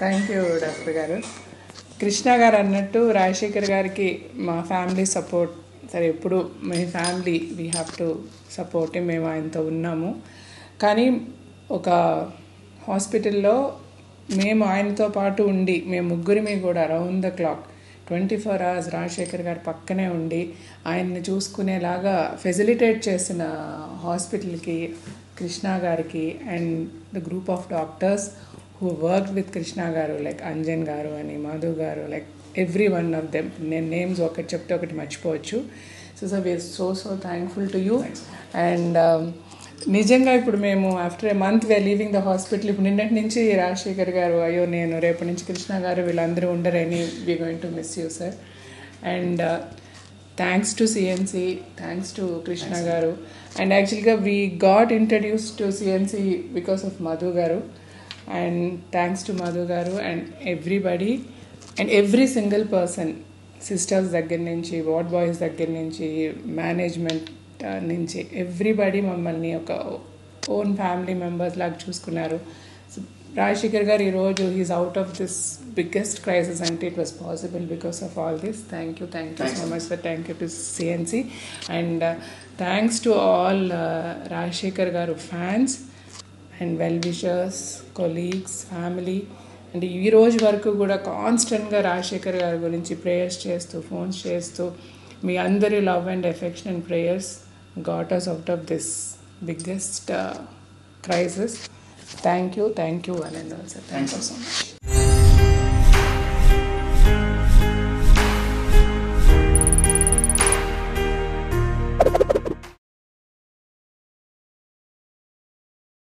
thank you doctor గారు కృష్ణ గారు అన్నట్టు రాజశేఖర్ గారికి మా ఫ్యామిలీ సపోర్ట్ సరే ఎప్పుడు మీ family we have to support మేము ఆయనతో ఉన్నాము కానీ ఒక హాస్పిటల్లో మేము ఆయనతో పాటు ఉండి మేము ముగ్గురిమి కూడా round the clock twenty four hours Rajasekhar garu పక్కనే ఉండి ఆయన్ని చూసుకునేలాగా ఫెసిలిటేట్ చేసిన హాస్పిటల్కి కృష్ణ గారికి and the group of doctors who work with Krishna garu like Anjan garu అని Madhu garu like every one of them నేను నేమ్స్ ఒకటి చెప్తే ఒకటి మర్చిపోవచ్చు so so we are so so thankful to you and నిజంగా ఇప్పుడు మేము after a month we are leaving the hospital ఇప్పుడు నిన్నటి నుంచి రాజశేఖర్ గారు అయ్యో నేను రేపటి నుంచి కృష్ణ గారు వీళ్ళందరూ ఉండరని we going to miss you sir and thanks to CNC thanks to Krishna garu and యాక్చువల్గా we got introduce to CNC because of Madhu garu and thanks to Madhu garu and everybody and every single person sisters దగ్గర నుంచి వార్డ్ బాయ్స్ దగ్గర నుంచి management నుంచి everybody మమ్మల్ని ఒక own family members లాగా చూసుకున్నారు So, రాజశేఖర్ గారు ఈరోజు he's out of this biggest crisis అంటే it was possible because of all this thank you thank you so much sir thank you to CNC and thanks to all Rajasekhar garu fans and well wishers colleagues family and ఈ రోజు వరకు కూడా కాన్స్టెంట్గా రాజశేఖర్ గారి గురించి prayers చేస్తూ phones చేస్తూ మీ అందరి love and affection and prayers got us out of this biggest crisis thank you thank you one and all sir thank you so much